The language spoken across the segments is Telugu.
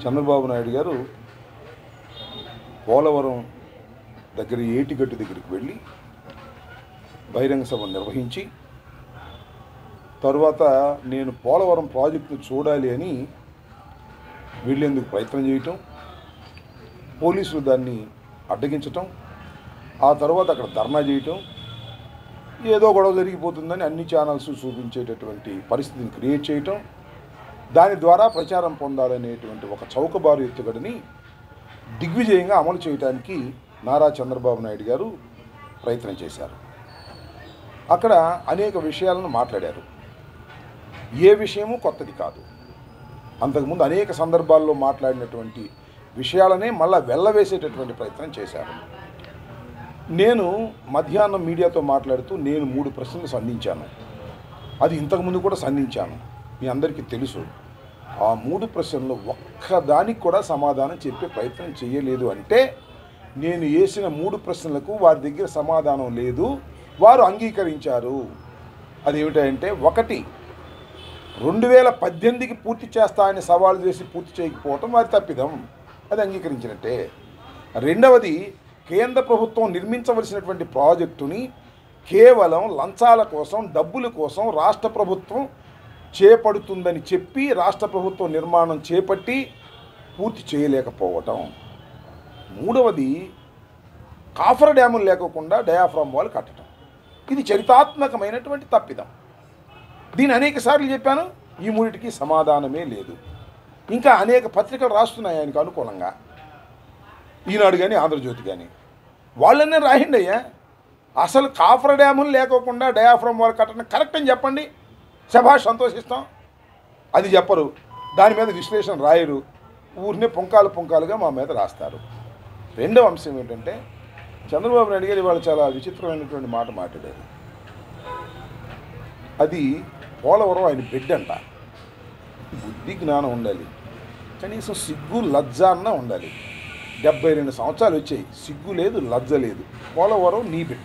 చంద్రబాబు నాయుడు గారు పోలవరం దగ్గర ఏటిగట్టు దగ్గరికి వెళ్ళి బహిరంగ సభ నిర్వహించి తరువాత నేను పోలవరం ప్రాజెక్టును చూడాలి అని వెళ్ళేందుకు ప్రయత్నం చేయటం పోలీసులు దాన్ని అడ్డగించటం ఆ తర్వాత అక్కడ ధర్నా చేయటం ఏదో గొడవ జరిగిపోతుందని అన్ని ఛానల్స్ చూపించేటటువంటి పరిస్థితిని క్రియేట్ చేయటం దాని ద్వారా ప్రచారం పొందాలనేటువంటి ఒక చౌకబారు ఎత్తుగడని దిగ్విజయంగా అమలు చేయడానికి నారా చంద్రబాబు నాయుడు గారు ప్రయత్నం చేశారు అక్కడ అనేక విషయాలను మాట్లాడారు ఏ విషయము కొత్తది కాదు అంతకుముందు అనేక సందర్భాల్లో మాట్లాడినటువంటి విషయాలనే మళ్ళా వెళ్ళవేసేటటువంటి ప్రయత్నం చేశారు నేను మధ్యాహ్నం మీడియాతో మాట్లాడుతూ నేను మూడు ప్రశ్నలు సంధించాను అది ఇంతకుముందు కూడా సంధించాను మీ అందరికీ తెలుసు ఆ మూడు ప్రశ్నలు ఒక్కదానికి కూడా సమాధానం చెప్పే ప్రయత్నం చేయలేదు అంటే నేను వేసిన మూడు ప్రశ్నలకు వారి దగ్గర సమాధానం లేదు వారు అంగీకరించారు అదేమిటంటే ఒకటి రెండు వేల పద్దెనిమిదికి పూర్తి చేస్తా అని సవాల్ చేసి పూర్తి చేయకపోవటం వారి తప్పిదం అది అంగీకరించినట్టే రెండవది కేంద్ర ప్రభుత్వం నిర్మించవలసినటువంటి ప్రాజెక్టుని కేవలం లంచాల కోసం డబ్బుల కోసం రాష్ట్ర ప్రభుత్వం చేపడుతుందని చెప్పి రాష్ట్ర ప్రభుత్వం నిర్మాణం చేపట్టి పూర్తి చేయలేకపోవటం మూడవది కాఫర్ డ్యాములు లేకోకుండా డయాఫ్రామ్ వాల్ కట్టడం ఇది చరితాత్మకమైనటువంటి తప్పిదం దీని అనేక సార్లు చెప్పాను ఈ మూడిటికి సమాధానమే లేదు ఇంకా అనేక పత్రికలు రాస్తున్నాయి ఆయనకు అనుకూలంగా ఈనాడు కానీ ఆంధ్రజ్యోతి కానీ వాళ్ళనే రాయండి అయ్యా అసలు కాఫర్ డ్యాములు లేకోకుండా డయాఫ్రమ్ వాల్ కట్టడం కరెక్ట్ అని చెప్పండి శభాష్ సంతోషిస్తాం అది చెప్పరు దాని మీద విశ్లేషణ రాయరు ఊరినే పుంకాలు పుంకాలుగా మా మీద రాస్తారు రెండవ అంశం ఏంటంటే చంద్రబాబు నాయుడు గారు ఇవాళ చాలా విచిత్రమైనటువంటి మాట మాట్లాడారు అది పోలవరం ఆయన బిడ్డ అంట బుద్ధి జ్ఞానం ఉండాలి కనీసం సిగ్గు లజ్జ అన్న ఉండాలి డెబ్బై రెండు సంవత్సరాలు వచ్చాయి సిగ్గు లేదు లజ్జ లేదు పోలవరం నీ బిడ్డ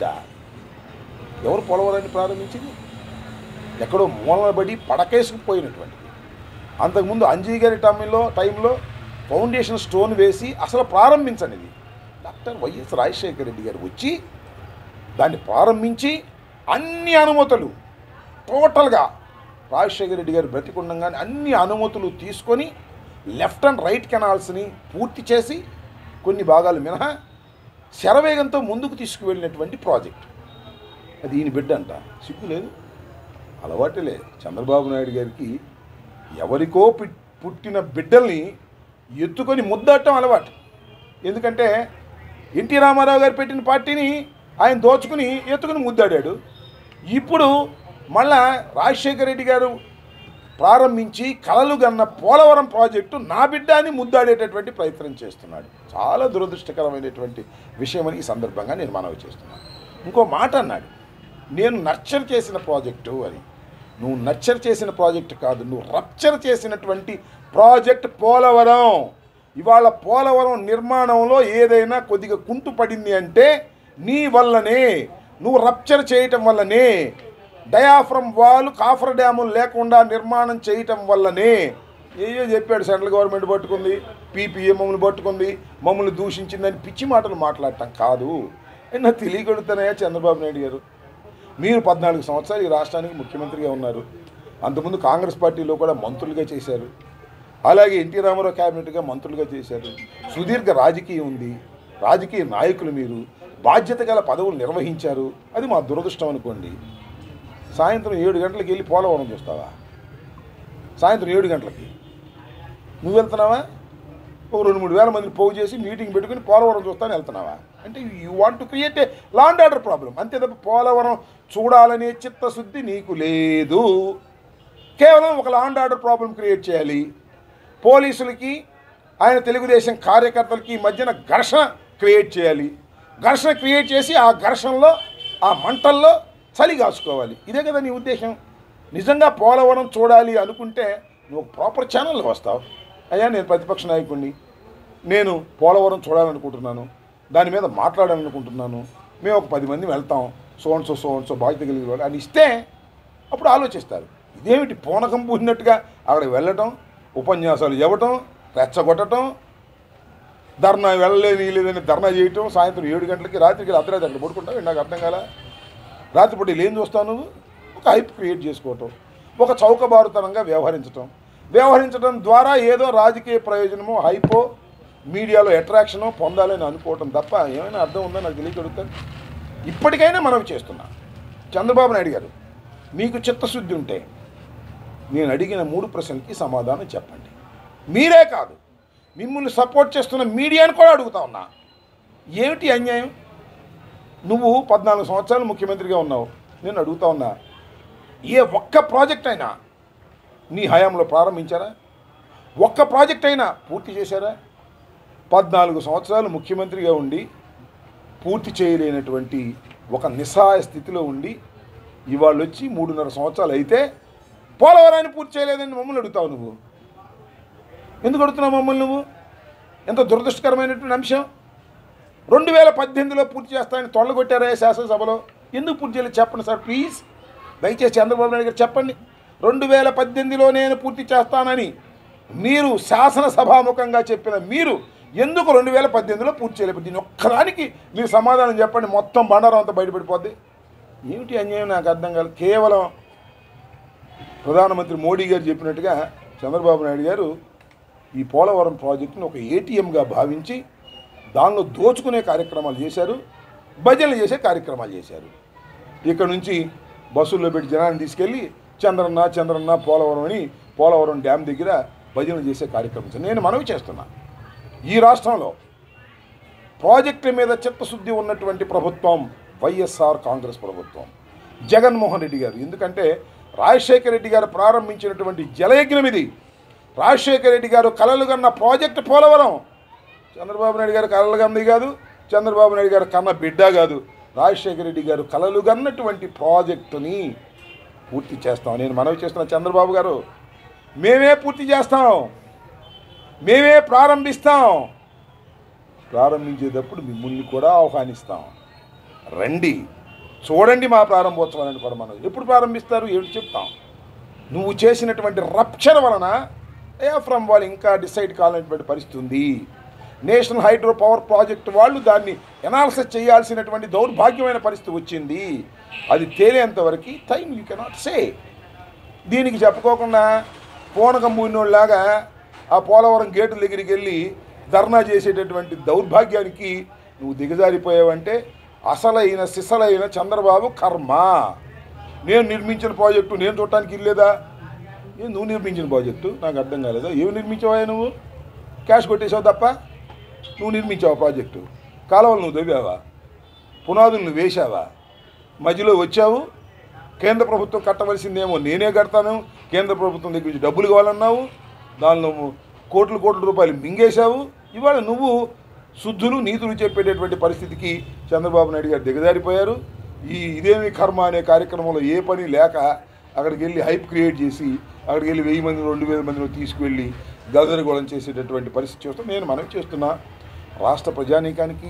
ఎవరు పోలవరాన్ని ప్రారంభించింది ఎక్కడో మూలబడి పడకేసుకుపోయినటువంటిది అంతకుముందు అంజయ్ గారి టైంలో టైంలో ఫౌండేషన్ స్టోన్ వేసి అసలు ప్రారంభించనిది డాక్టర్ వైఎస్ రాజశేఖర రెడ్డి గారు వచ్చి దాన్ని ప్రారంభించి అన్ని అనుమతులు టోటల్గా రాజశేఖర రెడ్డి గారు బ్రతికుండగానే అన్ని అనుమతులు తీసుకొని లెఫ్ట్ అండ్ రైట్ కెనాల్స్ని పూర్తి చేసి కొన్ని భాగాలు మినహా శరవేగంతో ముందుకు తీసుకువెళ్ళినటువంటి ప్రాజెక్ట్ అది ఈయన బిడ్డ అంట సిగ్గు లేదు అలవాటులే చంద్రబాబు నాయుడు గారికి ఎవరికో పిట్- పుట్టిన బిడ్డల్ని ఎత్తుకొని ముద్దటం అలవాటు ఎందుకంటే ఎన్టీ రామారావు గారు పెట్టిన పార్టీని ఆయన దోచుకుని ఎత్తుకుని ముద్దాడాడు ఇప్పుడు మళ్ళా రాజశేఖర రెడ్డి గారు ప్రారంభించి కలలు గన్న పోలవరం ప్రాజెక్టు నా బిడ్డ అని ముద్దాడేటటువంటి ప్రయత్నం చేస్తున్నాడు చాలా దురదృష్టకరమైనటువంటి విషయమని ఈ సందర్భంగా నేను మనవి చేస్తున్నాను ఇంకో మాట అన్నాడు నేను నర్చర్ చేసిన ప్రాజెక్టు అని నువ్వు నర్చర్ చేసిన ప్రాజెక్టు కాదు నువ్వు రప్చర్ చేసినటువంటి ప్రాజెక్ట్ పోలవరం ఇవాళ పోలవరం నిర్మాణంలో ఏదైనా కొద్దిగా కుంటు పడింది అంటే నీ వల్లనే నువ్వు రప్చర్ చేయటం వల్లనే డయాఫ్రమ్ వాల్ కాఫర్ డ్యాములు లేకుండా నిర్మాణం చేయటం వల్లనే ఏయో చెప్పాడు సెంట్రల్ గవర్నమెంట్ పట్టుకుంది పీపీఏ మమ్మల్ని పట్టుకుంది మమ్మల్ని దూషించిందని పిచ్చి మాటలు మాట్లాడటం కాదు అయినా తెలియగలుగుతానయా చంద్రబాబు నాయుడు గారు మీరు పద్నాలుగు సంవత్సరాలు ఈ రాష్ట్రానికి ముఖ్యమంత్రిగా ఉన్నారు అంతకుముందు కాంగ్రెస్ పార్టీలో కూడా మంత్రులుగా చేశారు అలాగే ఎన్టీ రామారావు క్యాబినెట్గా మంత్రులుగా చేశారు సుదీర్ఘ రాజకీయం ఉంది రాజకీయ నాయకులు మీరు బాధ్యత గల పదవులు నిర్వహించారు అది మా దురదృష్టం అనుకోండి సాయంత్రం ఏడు గంటలకు వెళ్ళి పోలవరం చూస్తావా సాయంత్రం ఏడు గంటలకి నువ్వు వెళ్తున్నావా ఒక రెండు మూడు వేల మందిని పోగు చేసి మీటింగ్ పెట్టుకుని పోలవరం చూస్తాను వెళ్తున్నావా అంటే you want to create a law and order problem అంతే తప్ప పోలవరం చూడాలనే చిత్తశుద్ధి నీకు లేదు కేవలం ఒక లాండ్ ఆర్డర్ ప్రాబ్లం క్రియేట్ చేయాలి పోలీసులకి ఆయన తెలుగుదేశం కార్యకర్తలకి ఈ మధ్యన ఘర్షణ క్రియేట్ చేయాలి ఘర్షణ క్రియేట్ చేసి ఆ ఘర్షణలో ఆ మంటల్లో చలి కాసుకోవాలి ఇదే కదా నీ ఉద్దేశం నిజంగా పోలవరం చూడాలి అనుకుంటే నువ్వు ప్రాపర్ ఛానల్లో వస్తావు అయ్యా నేను ప్రతిపక్ష నాయకుడిని నేను పోలవరం చూడాలనుకుంటున్నాను దాని మీద మాట్లాడాలనుకుంటున్నాను మేము ఒక పది మంది వెళ్తాం సోన్సో సోన్సో బాధ్యత కలిగిన వాళ్ళు అని ఇస్తే అప్పుడు ఆలోచిస్తారు ఇదేమిటి పూనకం పూసినట్టుగా అక్కడికి వెళ్ళటం ఉపన్యాసాలు ఇవ్వటం రెచ్చగొట్టడం ధర్నా వెళ్ళలేని లేదని ధర్నా చేయటం సాయంత్రం ఏడు గంటలకి రాత్రికి అర్ధరాత్రి అక్కడ పడుకుంటావు నాకు అర్థం కాల రాత్రిపూట ఏం చూస్తావు నువ్వు ఒక హైప్ క్రియేట్ చేసుకోవటం ఒక చౌకబారుతనంగా వ్యవహరించటం వ్యవహరించడం ద్వారా ఏదో రాజకీయ ప్రయోజనమో హైపో మీడియాలో అట్రాక్షనో పొందాలని అనుకోవటం తప్ప ఏమైనా అర్థం ఉందో నాకు తెలియగలుగుతాను ఇప్పటికైనా మనం చేస్తున్నా చంద్రబాబు నాయుడు గారు మీకు చిత్తశుద్ధి ఉంటే నేను అడిగిన మూడు ప్రశ్నలకి సమాధానం చెప్పండి మీరే కాదు మిమ్మల్ని సపోర్ట్ చేస్తున్న మీడియాని కూడా అడుగుతా ఉన్నా ఏమిటి అన్యాయం నువ్వు పద్నాలుగు సంవత్సరాలు ముఖ్యమంత్రిగా ఉన్నావు నేను అడుగుతా ఉన్నా ఏ ఒక్క ప్రాజెక్ట్ అయినా నీ హయాంలో ప్రారంభించారా ఒక్క ప్రాజెక్ట్ అయినా పూర్తి చేశారా పద్నాలుగు సంవత్సరాలు ముఖ్యమంత్రిగా ఉండి పూర్తి చేయలేనటువంటి ఒక నిస్సహాయ స్థితిలో ఉండి ఇవాళ వచ్చి మూడున్నర సంవత్సరాలు అయితే పోలవరాన్ని పూర్తి చేయలేదని మమ్మల్ని అడుగుతావు నువ్వు ఎందుకు అడుగుతున్నావు మమ్మల్ని నువ్వు ఎంత దురదృష్టకరమైనటువంటి అంశం రెండు వేల పద్దెనిమిదిలో పూర్తి చేస్తానని తొలగొట్టారా శాసనసభలో ఎందుకు పూర్తి చేయలేదు చెప్పండి సార్ ప్లీజ్ దయచేసి చంద్రబాబు నాయుడు గారు చెప్పండి రెండు వేల పద్దెనిమిదిలో నేను పూర్తి చేస్తానని మీరు శాసనసభాముఖంగా చెప్పిన మీరు ఎందుకు రెండు వేల పద్దెనిమిదిలో పూర్తి చేయలేదు దీని ఒక్కదానికి మీరు సమాధానం చెప్పండి మొత్తం బండారం అంతా బయటపడిపోద్ది ఏమిటి అన్యాయం నాకు అర్థం కాదు కేవలం ప్రధానమంత్రి మోడీ గారు చెప్పినట్టుగా చంద్రబాబు నాయుడు గారు ఈ పోలవరం ప్రాజెక్టును ఒక ఏటీఎంగా భావించి దానిలో దోచుకునే కార్యక్రమాలు చేశారు భజనలు చేసే కార్యక్రమాలు చేశారు ఇక్కడ నుంచి బస్సుల్లో పెట్టి జనాన్ని తీసుకెళ్ళి చంద్రన్న చంద్రన్న పోలవరం అని పోలవరం డ్యామ్ దగ్గర భజనలు చేసే కార్యక్రమం చేశారు. నేను మనవి చేస్తున్నా ఈ రాష్ట్రంలో ప్రాజెక్టుల మీద చిత్తశుద్ధి ఉన్నటువంటి ప్రభుత్వం వైఎస్ఆర్ కాంగ్రెస్ ప్రభుత్వం జగన్మోహన్ రెడ్డి గారు ఎందుకంటే రాజశేఖర రెడ్డి గారు ప్రారంభించినటువంటి జలయజ్ఞం ఇది రాజశేఖర రెడ్డి గారు కలలు కన్న ప్రాజెక్టు పోలవరం చంద్రబాబు నాయుడు గారు కలలు కన్నది కాదు చంద్రబాబు నాయుడు గారు కన్న బిడ్డ కాదు రాజశేఖర రెడ్డి గారు కలలు కన్నటువంటి ప్రాజెక్టుని పూర్తి చేస్తాం నేను మనవి చేస్తున్న చంద్రబాబు గారు మేమే పూర్తి చేస్తాం మేమే ప్రారంభిస్తాం ప్రారంభించేటప్పుడు మిమ్మల్ని కూడా ఆహ్వానిస్తాం రండి చూడండి మా ప్రారంభోత్సవాన్ని కూడా మనం ఎప్పుడు ప్రారంభిస్తారు ఏమిటి చెప్తాం నువ్వు చేసినటువంటి రప్చర్ వలన ఏఫ్రమ్ వాళ్ళు ఇంకా డిసైడ్ కావాలనేటువంటి పరిస్థితి ఉంది నేషనల్ హైడ్రో పవర్ ప్రాజెక్ట్ వాళ్ళు దాన్ని ఎనాలిసిస్ చేయాల్సినటువంటి దౌర్భాగ్యమైన పరిస్థితి వచ్చింది అది తేలేంత వరకు టైం యూ కెనాట్ సే దీనికి చెప్పుకోకుండా పూనకం మూడినోళ్ళలాగా ఆ పోలవరం గేటు దగ్గరికి వెళ్ళి ధర్నా చేసేటటువంటి దౌర్భాగ్యానికి నువ్వు దిగజారిపోయావంటే అసలైన సిసలైన చంద్రబాబు కర్మ నేను నిర్మించిన ప్రాజెక్టు నేను చూడటానికి ఇల్లేదా ఏ నువ్వు నిర్మించిన ప్రాజెక్టు నాకు అర్థం కాలేదా ఏమి నిర్మించావా నువ్వు క్యాష్ కొట్టేసావు తప్ప నువ్వు నిర్మించావు ప్రాజెక్టు కాలువలు నువ్వు దవ్వావా పునాదులు నువ్వు వేశావా మధ్యలో వచ్చావు కేంద్ర ప్రభుత్వం కట్టవలసిందేమో నేనే కడతాను కేంద్ర ప్రభుత్వం దగ్గర నుంచి డబ్బులు కావాలన్నావు దానిలో కోట్ల కోట్ల రూపాయలు మింగేశావు ఇవాళ నువ్వు శుద్ధులు నీతులు చెప్పేటటువంటి పరిస్థితికి చంద్రబాబు నాయుడు గారు దిగజారిపోయారు ఈ ఇదేమి కర్మ అనే కార్యక్రమంలో ఏ పని లేక అక్కడికి వెళ్ళి హైప్ క్రియేట్ చేసి అక్కడికి వెళ్ళి వెయ్యి మంది రెండు వేల మందిని తీసుకువెళ్ళి గదరగోళం చేసేటటువంటి పరిస్థితి చూస్తాం నేను మనవి చేస్తున్నా రాష్ట్ర ప్రజానీకానికి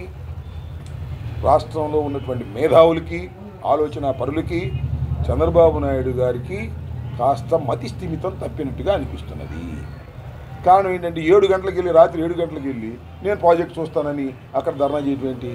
రాష్ట్రంలో ఉన్నటువంటి మేధావులకి ఆలోచన పరులకి చంద్రబాబు నాయుడు గారికి కాస్త మతి స్థిమితం తప్పినట్టుగా అనిపిస్తున్నది కారణం ఏంటంటే ఏడు గంటలకు వెళ్ళి రాత్రి ఏడు గంటలకు వెళ్ళి నేను ప్రాజెక్ట్ చూస్తానని అక్కడ ధర్నా చేయడం ఏంటి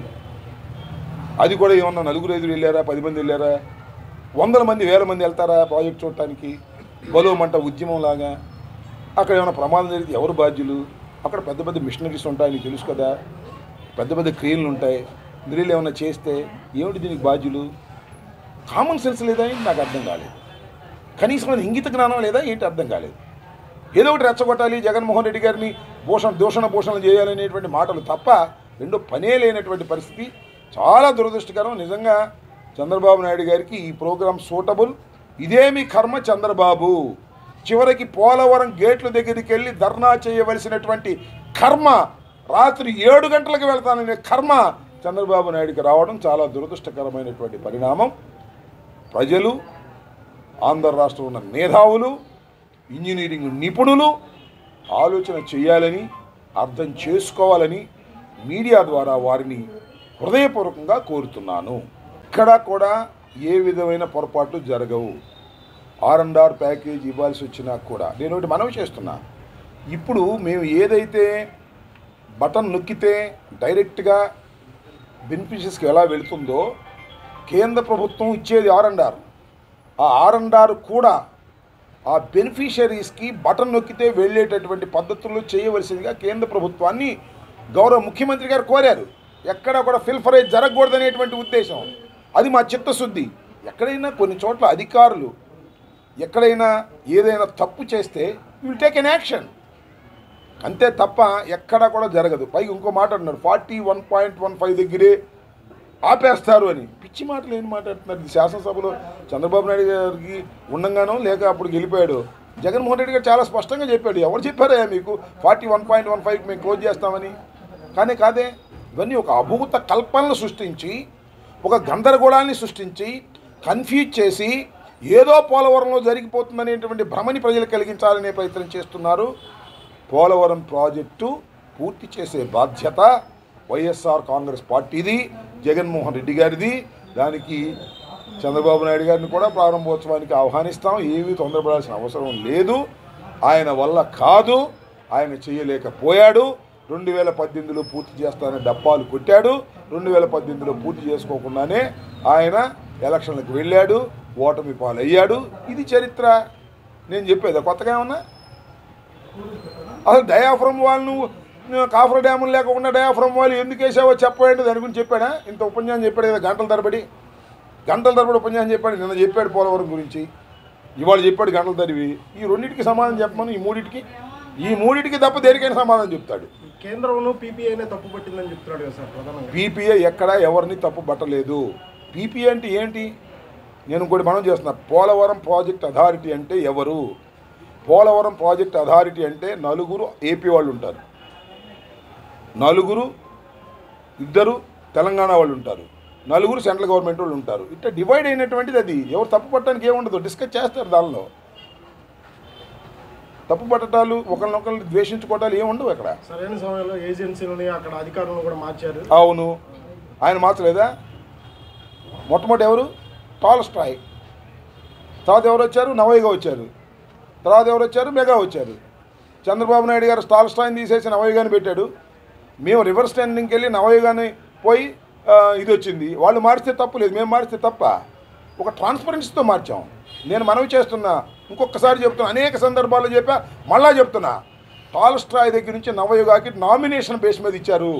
అది కూడా ఏమన్నా నలుగురు ఐదుగురు వెళ్ళారా పది మంది వెళ్ళారా వందల మంది వేల మంది వెళ్తారా ప్రాజెక్ట్ చూడటానికి బలోమంట ఉద్యమం లాగా అక్కడ ఏమైనా ప్రమాదం జరిగితే ఎవరు బాధ్యులు అక్కడ పెద్ద పెద్ద మిషనరీస్ ఉంటాయి నీకు తెలుసు కదా పెద్ద పెద్ద క్రియలు ఉంటాయి మీరు ఏమైనా చేస్తే ఏమిటి దీనికి బాధ్యులు కామన్ సెన్స్ లేదా ఏంటి నాకు అర్థం కాలేదు కనీసం అది ఇంగిత జ్ఞానం లేదా ఏంటి అర్థం కాలేదు ఏదో ఒకటి రెచ్చగొట్టాలి జగన్మోహన్ రెడ్డి గారిని భూషణ దూషణ భూషణ చేయాలనేటువంటి మాటలు తప్ప రెండో పనే లేనటువంటి పరిస్థితి చాలా దురదృష్టకరం నిజంగా చంద్రబాబు నాయుడు గారికి ఈ ప్రోగ్రాం సూటబుల్ ఇదేమి కర్మ చంద్రబాబు చివరికి పోలవరం గేట్ల దగ్గరికి వెళ్ళి ధర్నా చేయవలసినటువంటి కర్మ రాత్రి ఏడు గంటలకు వెళ్తాననే కర్మ చంద్రబాబు నాయుడికి రావడం చాలా దురదృష్టకరమైనటువంటి పరిణామం ప్రజలు ఆంధ్ర రాష్ట్రంలో ఉన్న మేధావులు ఇంజనీరింగ్ నిపుణులు ఆలోచన చేయాలని అర్థం చేసుకోవాలని మీడియా ద్వారా వారిని హృదయపూర్వకంగా కోరుతున్నాను ఇక్కడ కూడా ఏ విధమైన పొరపాట్లు జరగవు ఆర్ అండ్ ఆర్ ప్యాకేజ్ ఇవ్వాల్సి వచ్చినా కూడా నేను ఒకటి మనవి చేస్తున్నా ఇప్పుడు మేము ఏదైతే బటన్ నొక్కితే డైరెక్ట్గా బెనిఫిషరీస్కి ఎలా వెళుతుందో కేంద్ర ప్రభుత్వం ఇచ్చేది ఆర్ అండ్ ఆర్ ఆ ఆర్ అండ్ ఆర్ కూడా ఆ బెనిఫిషరీస్కి బటన్ నొక్కితే వెళ్ళేటటువంటి పద్ధతుల్లో చేయవలసిందిగా కేంద్ర ప్రభుత్వాన్ని గౌరవ ముఖ్యమంత్రి గారు కోరారు ఎక్కడ కూడా ఫిల్ఫరేజ్ జరగకూడదనేటువంటి ఉద్దేశం అది మా చిత్తశుద్ధి ఎక్కడైనా కొన్ని చోట్ల అధికారులు ఎక్కడైనా ఏదైనా తప్పు చేస్తే విల్ టేక్ ఎన్ యాక్షన్ అంతే తప్ప ఎక్కడా కూడా జరగదు పైగా ఇంకో మాట అంటున్నారు forty one point one five దగ్గరే ఆపేస్తారు అని పిచ్చి మాటలు ఏం మాట్లాడుతున్నారు ఇది శాసనసభలో చంద్రబాబు నాయుడు గారికి ఉండంగానో లేక అప్పుడు గెలిపాడు జగన్మోహన్ రెడ్డి గారు చాలా స్పష్టంగా చెప్పాడు ఎవరు చెప్పారయ్యా మీకు forty one point one five మేము క్లోజ్ చేస్తామని కానీ కాదే ఇవన్నీ ఒక అభూత కల్పనలు సృష్టించి ఒక గందరగోళాన్ని సృష్టించి కన్ఫ్యూజ్ చేసి ఏదో పోలవరంలో జరిగిపోతుందనేటువంటి భ్రమని ప్రజలు కలిగించాలనే ప్రయత్నం చేస్తున్నారు పోలవరం ప్రాజెక్టు పూర్తి చేసే బాధ్యత వైఎస్ఆర్ కాంగ్రెస్ పార్టీది జగన్మోహన్ రెడ్డి గారిది దానికి చంద్రబాబు నాయుడు గారిని కూడా ప్రారంభోత్సవానికి ఆహ్వానిస్తాం ఏమీ తొందరపడాల్సిన అవసరం లేదు ఆయన వల్ల కాదు ఆయన చేయలేకపోయాడు రెండు వేల పద్దెనిమిదిలో పూర్తి చేస్తానని డప్పాలు కొట్టాడు రెండు వేల పద్దెనిమిదిలో పూర్తి చేసుకోకుండానే ఆయన ఎలక్షన్లకు వెళ్ళాడు ఓటమి పాలయ్యాడు ఇది చరిత్ర నేను చెప్పేదా కొత్తగా ఏమన్నా అసలు డయాఫ్రమ్ వాళ్ళు నువ్వు కాఫర్ డ్యాములు లేకుండా డయాఫ్రమ్ వాళ్ళు ఎందుకు వేసావో చెప్పండి దాని గురించి చెప్పాడా ఇంత ఉపన్యాసం చెప్పాడు కదా గంటల తరబడి గంటల తరబడి ఉపన్యాసం చెప్పాడు నిన్న చెప్పాడు పోలవరం గురించి ఇవాళ చెప్పాడు గంటల తరివి ఈ రెండింటికి సమాధానం చెప్పమను ఈ మూడింటికి ఈ మూడింటికి తప్ప దేనికైనా సమాధానం చెప్తాడు కేంద్రంలో పీపీఐనే తప్పు పట్టిందని చెప్తున్నాడు కదా సార్ ప్రధానంగా పీపీఐ ఎక్కడ ఎవరిని తప్పు పట్టలేదు పీపీఐ అంటే ఏంటి నేను ఇంకోటి మనం చేస్తున్నా పోలవరం ప్రాజెక్ట్ అథారిటీ అంటే ఎవరు పోలవరం ప్రాజెక్ట్ అథారిటీ అంటే నలుగురు ఏపీ వాళ్ళు ఉంటారు నలుగురు ఇద్దరు తెలంగాణ వాళ్ళు ఉంటారు నలుగురు సెంట్రల్ గవర్నమెంట్ వాళ్ళు ఉంటారు ఇట్లా డివైడ్ అయినటువంటిది అది ఎవరు తప్పు పట్టడానికి ఏముండదు డిస్కస్ చేస్తారు దానిలో తప్పు పట్టడాలు ఒకరినొకరిని ద్వేషించుకోవటాలు ఏముండవు అక్కడ సరైన సమయంలో ఏజెన్సీలని అక్కడ అధికారులను కూడా మార్చారు అవును ఆయన మార్చలేదా మొట్టమొదటి ఎవరు టాల్ స్ట్రాయ్ తర్వాత ఎవరు వచ్చారు నవయ్యగా వచ్చారు తర్వాత ఎవరు వచ్చారు మెగా వచ్చారు చంద్రబాబు నాయుడు గారు స్టాల్ స్ట్రాయిని తీసేసి నవయ్యగాని పెట్టాడు మేము రివర్స్ స్టాండింగ్కి వెళ్ళి నవయ్యగాని పోయి ఆ, ఇది వచ్చింది వాళ్ళు మారిస్తే తప్పు లేదు మేము మారిస్తే తప్ప ఒక ట్రాన్స్పరెన్సీతో మార్చాం నేను మనవి చేస్తున్నా ఇంకొకసారి చెప్తున్నా అనేక సందర్భాల్లో చెప్పా మళ్ళా చెప్తున్నా టాల్ స్ట్రాయ్ దగ్గర నుంచి నవయుగాకి నామినేషన్ బేస్ మీద ఇచ్చారు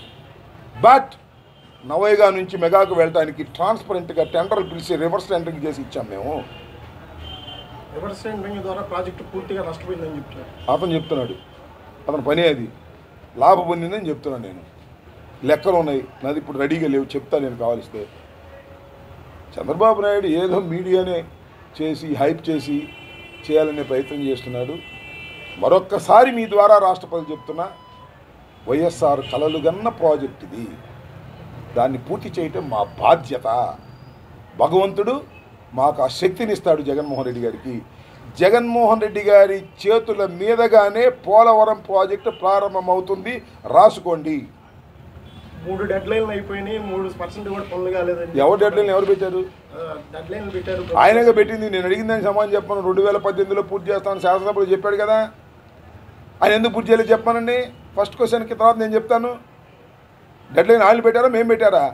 బట్ నవయగా నుంచి మెగాకు వెళ్ళడానికి ట్రాన్స్పరెంట్గా టెండర్లు పిలిచి రివర్స్ టెండరింగ్ చేసి ఇచ్చాం మేము రివర్స్ టెండరింగ్ ద్వారా ప్రాజెక్టు పూర్తిగా నష్టపోయిందని చెప్తున్నారు అతను చెప్తున్నాడు అతని పని అది లాభం పొందిందని చెప్తున్నాను నేను లెక్కలు ఉన్నాయి నాది ఇప్పుడు రెడీగా లేవు చెప్తా నేను కావాలిస్తే చంద్రబాబు నాయుడు ఏదో మీడియానే చేసి హైప్ చేసి చేయాలనే ప్రయత్నం చేస్తున్నాడు మరొక్కసారి మీ ద్వారా రాష్ట్రపతి చెప్తున్నా వైఎస్ఆర్ కలలుగన్న ప్రాజెక్ట్ ఇది దాన్ని పూర్తి చేయటం మా బాధ్యత భగవంతుడు మాకు ఆ శక్తినిస్తాడు జగన్మోహన్ రెడ్డి గారికి జగన్మోహన్ రెడ్డి గారి చేతుల మీదగానే పోలవరం ప్రాజెక్టు ప్రారంభమవుతుంది రాసుకోండి మూడు డెడ్ లైన్లు అయిపోయినాయి మూడు పర్సెంట్ కూడా పనులు కాలేదని ఎవరు డెడ్లైన్ ఎవరు పెట్టారు డెడ్ లైన్లు పెట్టారు ఆయనగా పెట్టింది నేను అడిగిన దానికి సమాధానం చెప్పాను రెండు వేల పద్దెనిమిదిలో పూర్తి చేస్తాను శాసనసభలో చెప్పాడు కదా ఆయన ఎందుకు పూర్తి చేయలేదు చెప్పానండి ఫస్ట్ క్వశ్చన్కి తర్వాత నేను చెప్తాను డెడ్లైన్ ఆయన పెట్టారా మేము పెట్టారా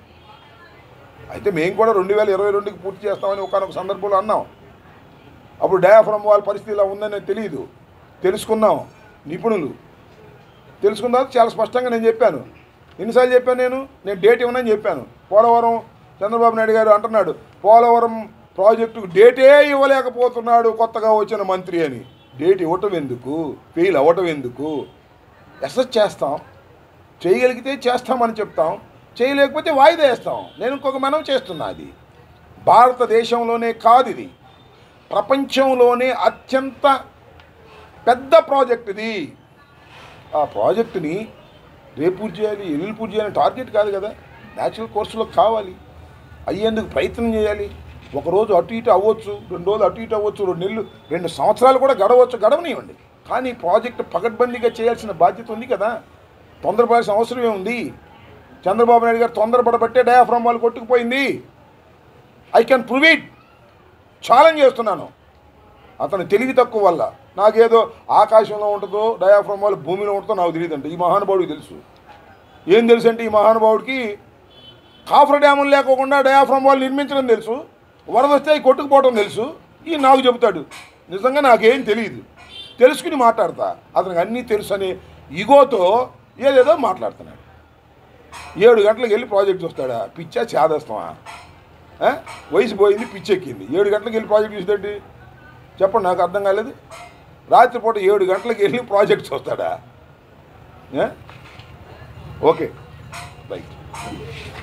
అయితే మేము కూడా రెండు వేల ఇరవై రెండుకి పూర్తి చేస్తామని ఒకనొక సందర్భంలో అన్నాం అప్పుడు డయాఫ్రమ్ వాళ్ళ పరిస్థితి ఇలా ఉందని తెలియదు తెలుసుకున్నాం నిపుణులు తెలుసుకున్న తర్వాత చాలా స్పష్టంగా నేను చెప్పాను ఎన్నిసార్లు చెప్పాను నేను నేను డేట్ ఇవ్వనని చెప్పాను పోలవరం చంద్రబాబు నాయుడు గారు అంటున్నాడు పోలవరం ప్రాజెక్టుకు డేటే ఇవ్వలేకపోతున్నాడు కొత్తగా వచ్చిన మంత్రి అని డేట్ ఇవ్వటం ఎందుకు ఫెయిల్ అవ్వటం ఎందుకు ఎస్ఎస్ చేస్తాం చేయగలిగితే చేస్తామని చెప్తాం చేయలేకపోతే వాయిదా వేస్తాం నేను ఇంకొక మనం చేస్తున్నా అది భారతదేశంలోనే కాదు ఇది ప్రపంచంలోనే అత్యంత పెద్ద ప్రాజెక్ట్ ఇది ఆ ప్రాజెక్టుని రేపు పూర్తి చేయాలి ఎల్లుండి పూర్తి చేయాలి టార్గెట్ కాదు కదా న్యాచురల్ కోర్సులో కావాలి అయ్యేందుకు ప్రయత్నం చేయాలి ఒకరోజు అటు ఇటు అవ్వచ్చు రెండు రోజులు అటు ఇటు అవ్వచ్చు రెండు నెలలు రెండు సంవత్సరాలు కూడా గడవచ్చు గడవనివ్వండి కానీ ప్రాజెక్టు పకడ్బందీగా చేయాల్సిన బాధ్యత ఉంది కదా తొందరపడాల్సిన అవసరం ఏముంది చంద్రబాబు నాయుడు గారు తొందరపడబట్టే డయాఫ్రమ్ వాళ్ళు కొట్టుకుపోయింది I can prove it challenge చేస్తున్నాను అతను తెలివి తక్కువ వల్ల నాకేదో ఆకాశంలో ఉంటుందో డయాఫ్రమ్ వల్ల భూమిలో ఉంటుందో నాకు తెలియదు అంటే ఈ మహానుభావుడికి తెలుసు ఏం తెలుసు అంటే ఈ మహానుభావుడికి కాఫర్ డ్యాములు లేకోకుండా డయాఫ్రమ్ వాళ్ళు నిర్మించడం తెలుసు వరద వస్తే అవి కొట్టుకుపోవడం తెలుసు ఈ నాకు చెబుతాడు నిజంగా నాకేం తెలియదు తెలుసుకుని మాట్లాడతా అతనికి అన్నీ తెలుసు అని ఇగోతో ఏదేదో మాట్లాడుతున్నాడు ఏడు గంటలకు వెళ్ళి ప్రాజెక్ట్ చూస్తాడా పిచ్చా చేదస్తామా ఆ? వయసు పోయింది పిచ్చెక్కింది ఏడు గంటలకు వెళ్ళి ప్రాజెక్ట్ చూసేటండి చెప్పండి నాకు అర్థం కాలేదు రాత్రిపూట ఏడు గంటలకు వెళ్ళి ప్రాజెక్ట్ చూస్తాడా ఏ? Okay right